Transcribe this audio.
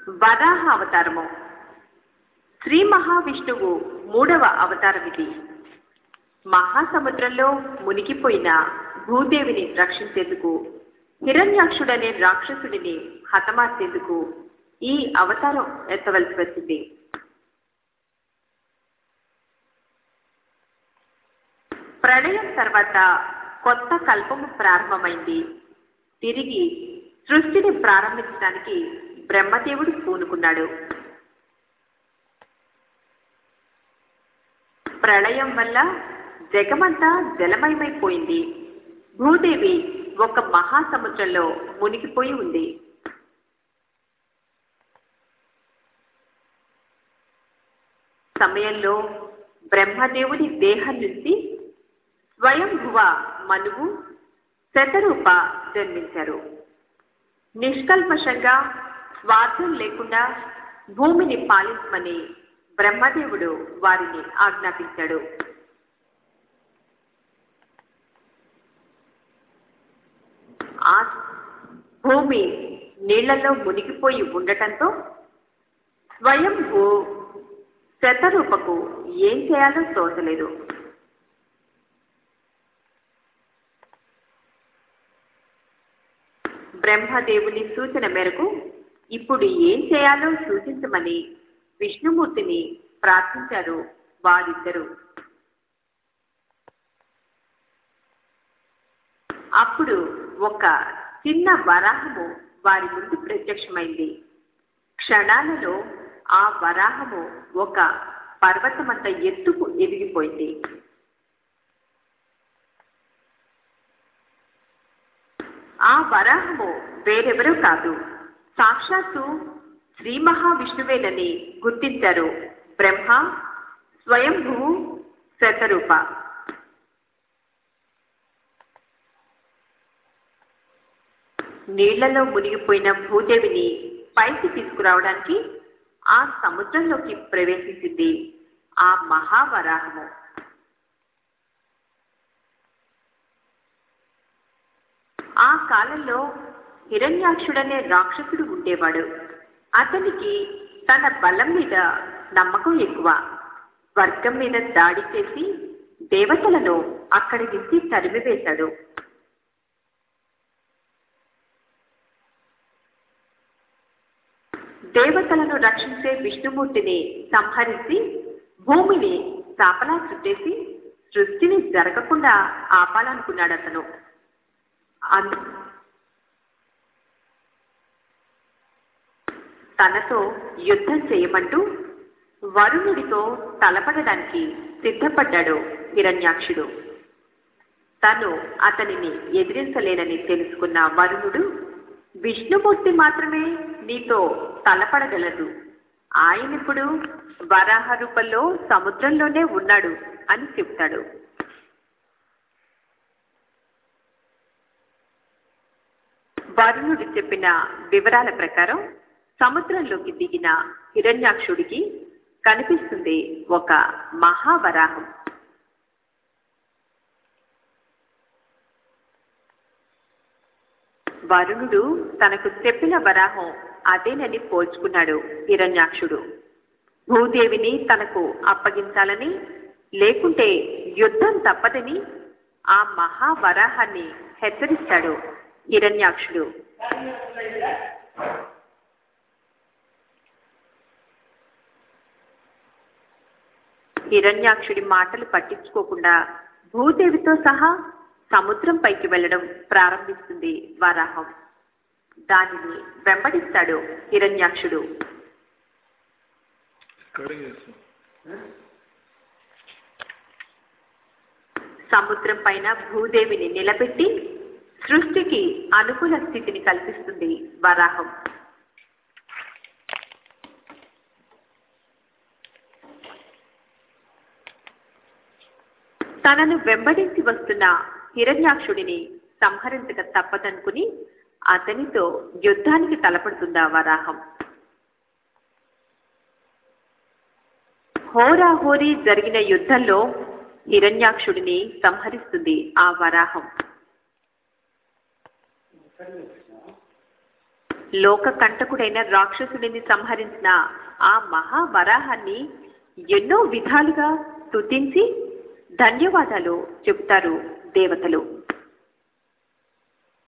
వరాహ అవతారము శ్రీ మహావిష్ణువు మూడవ అవతారం ఇది మహాసముద్రంలో మునిగిపోయిన భూదేవిని రక్షించేందుకు హిరణ్యాక్షుడనే రాక్షసుడిని హతమార్చేందుకు ఈ అవతారం ఎత్తవలసి వచ్చింది ప్రళయం తర్వాత కొత్త కల్పము ప్రారంభమైంది తిరిగి సృష్టిని ప్రారంభించడానికి బ్రహ్మదేవుడు పూనుకున్నాడు ప్రళయం వల్ల జగమంతా జలమయమైపోయింది భూదేవి ఒక మహాసముద్రంలో మునిగిపోయి ఉంది సమయంలో బ్రహ్మదేవుడి దేహం నుంచి స్వయంభువ మనువు శతరూప జన్మించారు నిష్కల్మషంగా స్వార్థం లేకుండా భూమిని పాలించమని బ్రహ్మదేవుడు వారిని ఆజ్ఞాపించాడు ఆ భూమి నీళ్లలో మునిగిపోయి ఉండటంతో స్వయంభూ శతరూపకు ఏం చేయాలో తోచలేదు బ్రహ్మదేవుని సూచన మేరకు ఇప్పుడు ఏం చేయాలో సూచించమని విష్ణుమూర్తిని ప్రార్థించారు వారిద్దరూ అప్పుడు ఒక చిన్న వరాహము వారి ముందు ప్రత్యక్షమైంది క్షణాలలో ఆ వరాహము ఒక పర్వతమంత ఎత్తుకు ఎదిగిపోయింది ఆ వరాహము వేరెవరూ కాదు సాక్షాత్తు శ్రీ మహావిష్ణువేనని గుర్తించారు బ్రహ్మ స్వయంభూ శతరూప నీళ్లలో మునిగిపోయిన భూదేవిని పైకి తీసుకురావడానికి ఆ సముద్రంలోకి ప్రవేశించింది ఆ మహావరాహము ఆ కాలంలో హిరణ్యాక్షుడనే రాక్షసుడు ఉండేవాడు అతనికి తన బలం మీద నమ్మకం ఎక్కువ వర్గం మీద దాడి చేసి దేవతలను అక్కడి నుంచి తరిమివేశాడు దేవతలను రక్షించే విష్ణుమూర్తిని సంహరించి భూమిని చాపలా చుట్టేసి సృష్టిని జరగకుండా ఆపాలనుకున్నాడు అతను అందు తనతో యుద్ధం చేయమంటూ వరుణుడితో తలపడడానికి సిద్ధపడ్డాడు హిరణ్యాక్షుడు తను అతనిని ఎదిరించలేనని తెలుసుకున్న వరుణుడు విష్ణుమూర్తి మాత్రమే నీతో తలపడగలదు ఆయనిప్పుడు వరాహ రూపంలో సముద్రంలోనే ఉన్నాడు అని చెప్తాడు వరుణుడు చెప్పిన వివరాల ప్రకారం సముద్రంలోకి దిగిన హిరణ్యాక్షుడికి కనిపిస్తుంది ఒక మహావరాహం వరుణుడు తనకు చెప్పిన వరాహం అదేనని పోల్చుకున్నాడు హిరణ్యాక్షుడు భూదేవిని తనకు అప్పగించాలని లేకుంటే యుద్ధం తప్పదని ఆ మహావరాహాన్ని హెచ్చరిస్తాడు హిరణ్యాక్షుడు హిరణ్యాక్షుడి మాటలు పట్టించుకోకుండా భూదేవితో సహా సముద్రం పైకి వెళ్ళడం ప్రారంభిస్తుంది వరాహం దానిని వెంబడిస్తాడు హిరణ్యాక్షుడు కటింగ్ చేస్తాం సముద్రం పైన భూదేవిని నిలబెట్టి సృష్టికి అనుకూల స్థితిని కల్పిస్తుంది వరాహం తనను వెంబడించి వస్తున్న హిరణ్యాక్షుడిని సంహరించక తప్పదనుకుని అతనితో యుద్ధానికి తలపడుతుందా వరాహం హోరాహోరీ జరిగిన యుద్ధంలో హిరణ్యాక్షుడిని సంహరిస్తుంది ఆ వరాహం లోక కంటకుడైన రాక్షసుడిని సంహరించిన ఆ మహావరాహాన్ని ఎన్నో విధాలుగా స్తుతించి ధన్యవాదాలు చెప్తారు దేవతలు